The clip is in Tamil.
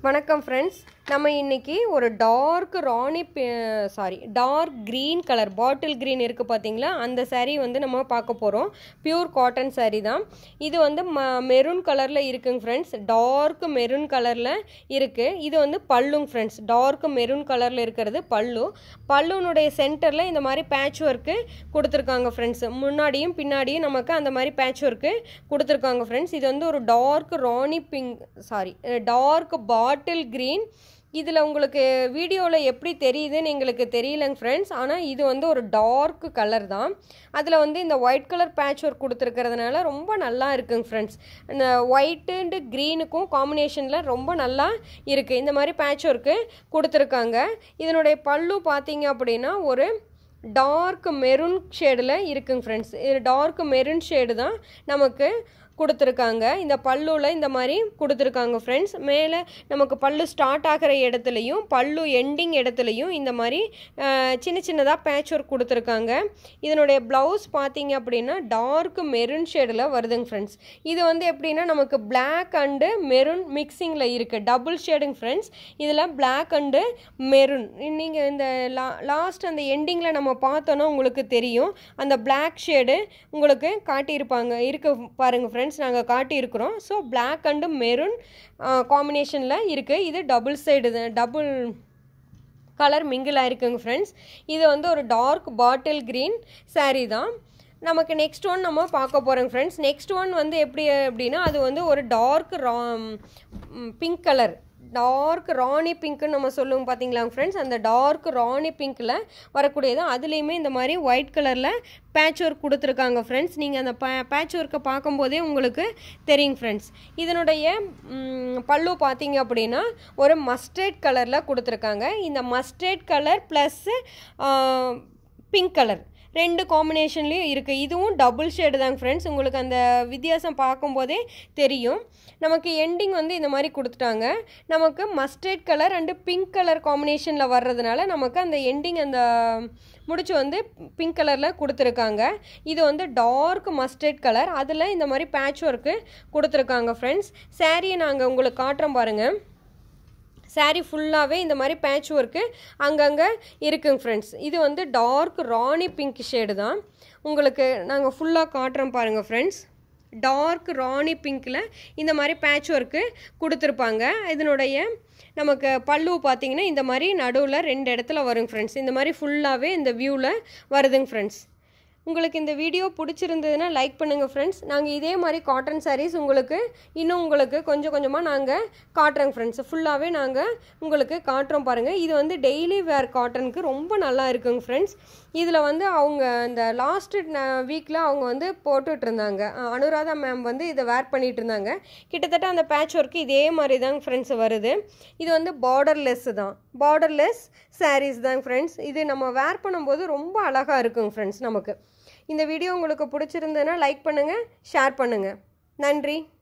வணக்கம் ஃப்ரெண்ட்ஸ் நம்ம இன்னைக்கு ஒரு dark rani sari dark green colour bottle green இருக்குது பார்த்தீங்களா அந்த saree வந்து நம்ம பார்க்க போகிறோம் பியூர் காட்டன் saree தான் இது வந்து ம மெரூன் கலரில் இருக்குங்க ஃப்ரெண்ட்ஸ் டார்க் மெரூன் கலரில் இருக்குது இது வந்து பல்லுங்க ஃப்ரெண்ட்ஸ் டார்க் மெரூன் கலரில் இருக்கிறது பல்லு பல்லுனுடைய சென்டரில் இந்த மாதிரி பேட்ச் ஒர்க்கு கொடுத்துருக்காங்க ஃப்ரெண்ட்ஸ் முன்னாடியும் பின்னாடியும் நமக்கு அந்த மாதிரி பேட்ச் ஒர்க்கு கொடுத்துருக்காங்க ஃப்ரெண்ட்ஸ் இது வந்து ஒரு dark rani pink sari dark bottle green இதில் உங்களுக்கு வீடியோவில் எப்படி தெரியுதுன்னு எங்களுக்கு தெரியலங்க ஃப்ரெண்ட்ஸ் ஆனால் இது வந்து ஒரு டார்க் கலர் தான் அதில் வந்து இந்த ஒயிட் கலர் பேட்ச் ஒர்க் கொடுத்துருக்கிறதுனால ரொம்ப நல்லா இருக்குங்க ஃப்ரெண்ட்ஸ் இந்த ஒயிட்டு அண்டு க்ரீனுக்கும் காம்பினேஷனில் ரொம்ப நல்லா இருக்குது இந்த மாதிரி பேட்ச் ஒர்க்கு கொடுத்துருக்காங்க இதனுடைய பல்லு பார்த்தீங்க அப்படின்னா ஒரு டார்க் மெரூன் ஷேடில் இருக்குங்க ஃப்ரெண்ட்ஸ் இது டார்க் மெரூன் ஷேடு தான் நமக்கு கொடுத்துருக்காங்க இந்த பல்லுவில் இந்த மாதிரி கொடுத்துருக்காங்க ஃப்ரெண்ட்ஸ் மேலே நமக்கு பல்லு ஸ்டார்ட் ஆகிற இடத்துலையும் பல்லு எண்டிங் இடத்துலையும் இந்த மாதிரி அஹ், சின்ன சின்னதாக பேட்ச் ஒர்க் கொடுத்துருக்காங்க இதனுடைய ப்ளவுஸ் பார்த்தீங்க அப்படின்னா டார்க் மெரூன் ஷேடில் வருதுங்க ஃப்ரெண்ட்ஸ் இது வந்து எப்படின்னா நமக்கு பிளாக் அண்டு மெரூன் மிக்சிங்கில் இருக்குது டபுள் ஷேடுங்க ஃப்ரெண்ட்ஸ் இதில் பிளாக் அண்டு மெரூன் நீங்கள் இந்த லா லாஸ்ட் அந்த எண்டிங்கில் நம்ம பார்த்தோன்னா உங்களுக்கு தெரியும் அந்த பிளாக் ஷேடு உங்களுக்கு காட்டியிருப்பாங்க இருக்க பாருங்க ஃப்ரெண்ட்ஸ் நாங்கள் காட்டியிருக்கிறோம் ஸோ பிளாக் அண்டு மெரூன் காம்பினேஷனில் இருக்குது இது double side double colour mingle ஆயிருக்குங்க ஃப்ரெண்ட்ஸ் இது வந்து ஒரு டார்க் பாட்டில் க்ரீன் saree தான் நமக்கு நெக்ஸ்ட் ஒன் நம்ம பார்க்க போகிறோங்க ஃப்ரெண்ட்ஸ் நெக்ஸ்ட் ஒன் வந்து எப்படி அப்படின்னா அது வந்து ஒரு டார்க் ரா பிங்க் கலர் டார்க் ராணி பிங்க்குன்னு நம்ம சொல்லுவோம் பார்த்தீங்களாங்க ஃப்ரெண்ட்ஸ் அந்த டார்க் ராணி பிங்க்கில் வரக்கூடியது அதுலேயுமே இந்த மாதிரி ஒயிட் கலரில் பேட்ச் ஒர்க் கொடுத்துருக்காங்க ஃப்ரெண்ட்ஸ் நீங்கள் அந்த பே பேட்ச் ஒர்க்கை பார்க்கும்போதே உங்களுக்கு தெரியுங்க ஃப்ரெண்ட்ஸ் இதனுடைய ம், பல்லு பார்த்தீங்க அப்படின்னா ஒரு மஸ்டர்ட் கலரில் கொடுத்துருக்காங்க இந்த mustard colour plus pink colour ரெண்டு காம்பினேஷன்லேயும் இருக்குது இதுவும் டபுள் ஷேடு தாங்க ஃப்ரெண்ட்ஸ் உங்களுக்கு அந்த வித்தியாசம் பார்க்கும்போதே தெரியும் நமக்கு எண்டிங் வந்து இந்த மாதிரி கொடுத்துட்டாங்க நமக்கு mustard colour and pink colour காம்பினேஷனில் வர்றதுனால நமக்கு அந்த எண்டிங் அந்த முடிச்சு வந்து பிங்க் கலரில் கொடுத்துருக்காங்க இது வந்து டார்க் மஸ்டர்ட் கலர் அதில் இந்த மாதிரி பேட்ச் ஒர்க்கு கொடுத்துருக்காங்க ஃப்ரெண்ட்ஸ் சாரியை நாங்கள் உங்களுக்கு காட்டுறோம் பாருங்கள் saree ஃபுல்லாகவே இந்த மாதிரி பேட்ச் ஒர்க்கு அங்கங்கே இருக்குங்க ஃப்ரெண்ட்ஸ் இது வந்து டார்க் ராணி பிங்க் ஷேடு தான் உங்களுக்கு நாங்கள் ஃபுல்லாக காட்டுறோம் பாருங்கள் ஃப்ரெண்ட்ஸ் டார்க் ராணி பிங்க்கில் இந்த மாதிரி பேட்ச் ஒர்க்கு கொடுத்துருப்பாங்க இதனுடைய நமக்கு பல்லு பார்த்தீங்கன்னா இந்த மாதிரி நடுவில் ரெண்டு இடத்துல வருங்க ஃப்ரெண்ட்ஸ் இந்த மாதிரி ஃபுல்லாகவே இந்த வியூவில் வருதுங்க ஃப்ரெண்ட்ஸ் உங்களுக்கு இந்த வீடியோ பிடிச்சிருந்ததுன்னா லைக் பண்ணுங்கள் ஃப்ரெண்ட்ஸ் நாங்கள் இதே மாதிரி காட்டன் sarees உங்களுக்கு இன்னும் உங்களுக்கு கொஞ்சம் கொஞ்சமாக நாங்கள் காட்டுறோங்க ஃப்ரெண்ட்ஸ் ஃபுல்லாகவே நாங்கள் உங்களுக்கு காட்டுறோம் பாருங்கள் இது வந்து டெய்லி வேர் காட்டனுக்கு ரொம்ப நல்லா இருக்குங்க ஃப்ரெண்ட்ஸ் இதில் வந்து அவங்க இந்த லாஸ்ட் வீக்கில் அவங்க வந்து போட்டுட்டு இருந்தாங்க அஹ் அனுராதா மேம் வந்து இதை வேர் பண்ணிட்டு இருந்தாங்க கிட்டத்தட்ட அந்த பேட்ச் ஒர்க்கு இதே மாதிரி தாங்க ஃப்ரெண்ட்ஸ் வருது இது வந்து பார்டர்லெஸ் தான் பார்டர்லெஸ் sarees தாங்க ஃப்ரெண்ட்ஸ் இது நம்ம வேர் பண்ணும்போது ரொம்ப அழகாக இருக்குங்க ஃப்ரெண்ட்ஸ் நமக்கு இந்த வீடியோ உங்களுக்கு பிடிச்சிருந்ததுன்னா லைக் பண்ணுங்கள் ஷேர் பண்ணுங்கள் நன்றி